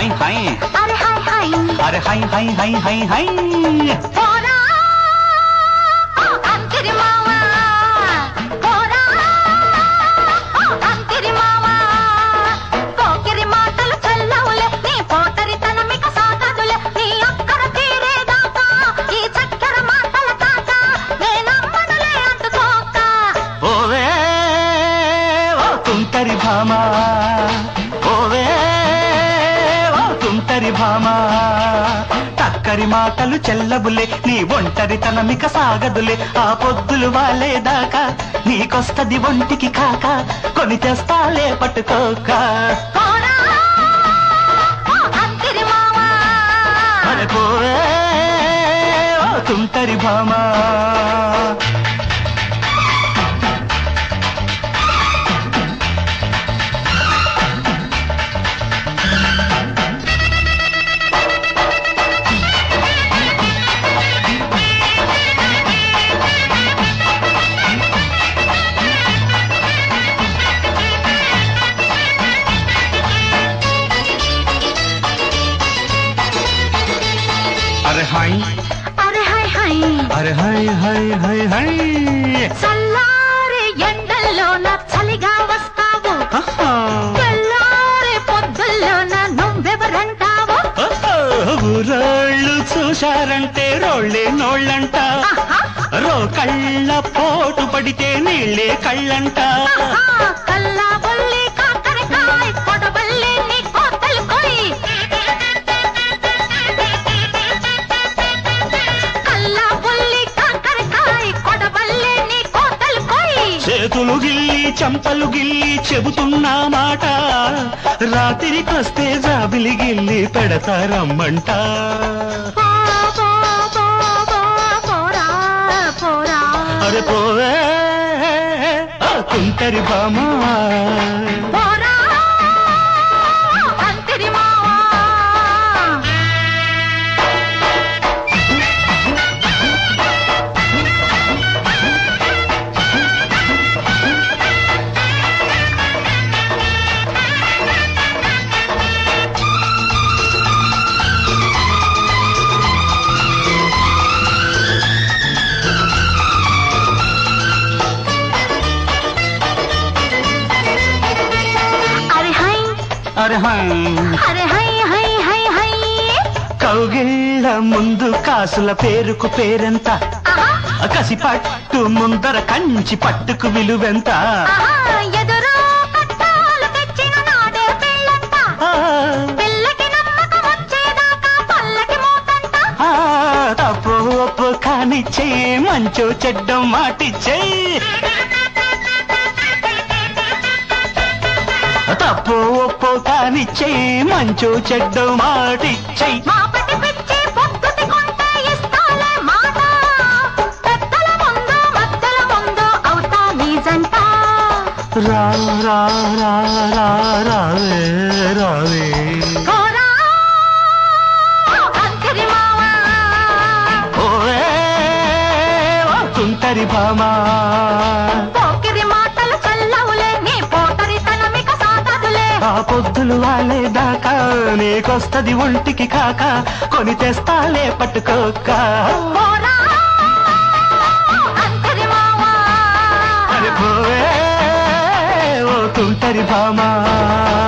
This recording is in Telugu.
హై హై అరే హాయ్ హాయ్ అరే హై హై హై హై హై పోరా ఓ అంతిరి మావా పోరా ఓ అంతిరి మావా పోకిరి మాటలు చల్లవులే నీ పోతరి తనమిక సాగదులే నీ అక్కర తీరేదాకా ఈ చక్కెర మాటల తాత నేనమ్మనులే అంటుకోక ఓవే ఓ తుంటరి భామా ఓవే ఓ తుంటరి భామా టక్కరి మాటలు చెల్లబులే నీ ఒంటరి తనమిక సాగదులే ఆ పొద్దులు వాలేదాకా నీకొస్తది ఒంటికి కాక కొని తెస్తాలే పట్టుకోక పోరా ఓ అంతిరి మావా అరే పోవే ఓ తుంటరి భామా అరే హాయ్ అరే హాయ్ హాయ్ అరే హై హై హై హై చల్లారే ఎండల్లోన చలిగా వస్తావు ఆహా. తెల్లారే పొద్దుల్లోన నువ్వెవరంటావు ఊరోళ్ళు చూశారంటే రోళ్ళే నోళ్ళంట ఆహా, రో కళ్ళ పోటు పడితే నీళ్ళే కళ్ళంట ఆహా, కల్లా బొల్లి కాకరకాయ్ కొడవల్లి నీ కోతలు కొయ్ కల్లా బొల్లి కాకరకాయ్ కొడవల్లి నీ కోతలు కొయ్ చేతులు గిల్లి చంపలు గిల్లి చెబుతున్నా మాట రాత్రికొస్తే జాబిలి గిల్లి పెడతారమ్మంట పో, పో, పో, పో, పోరా పోరా అరే పోవే ఆ కుంటరి బామా పోరా అంతిరి మావా అరే హై అరే హై అరే హై హై హై హై కౌగిళ్ళ ముందు కాసుల పేరుకు పేరెంత ఆహా కసి పట్టు ముందర కంచి పట్టుకు విలువెంత ఆహా ఎదురు కట్టాలు తెచ్చిన నాడే పెళ్ళంట ఆ, పిల్లకి నమ్మకం వచ్చేదాకా పల్లకి మూతంట ఆ, తప్పు ఒప్పు కానిచ్చే మంచో చెడ్డ మాటిచ్చే తప్పు ఒప్పు కానిచ్చే మంచో చెడ్డ మాటిచ్చే మాపటి పిచ్చి పొద్దుతి కొంటే ఇస్తాలే మాట పెద్దల ముందు మద్దల ముందు అవుతా నీ జంట రా రా రా రా రావే రావే పోరా అంతరి మావా ఓవే ఓ తుంటరి భామా పోకిరి మాటలు చల్లవులే నీ పోటరి తనమిక సాగదులే ఆ పొద్దులు వాలేదాకా నీకొస్తది ఒంటికి కాక కొని తెస్తాలే పట్టుకోక పోరా అంతరి మావా అరే పోవే ఓ తుంటరి భామా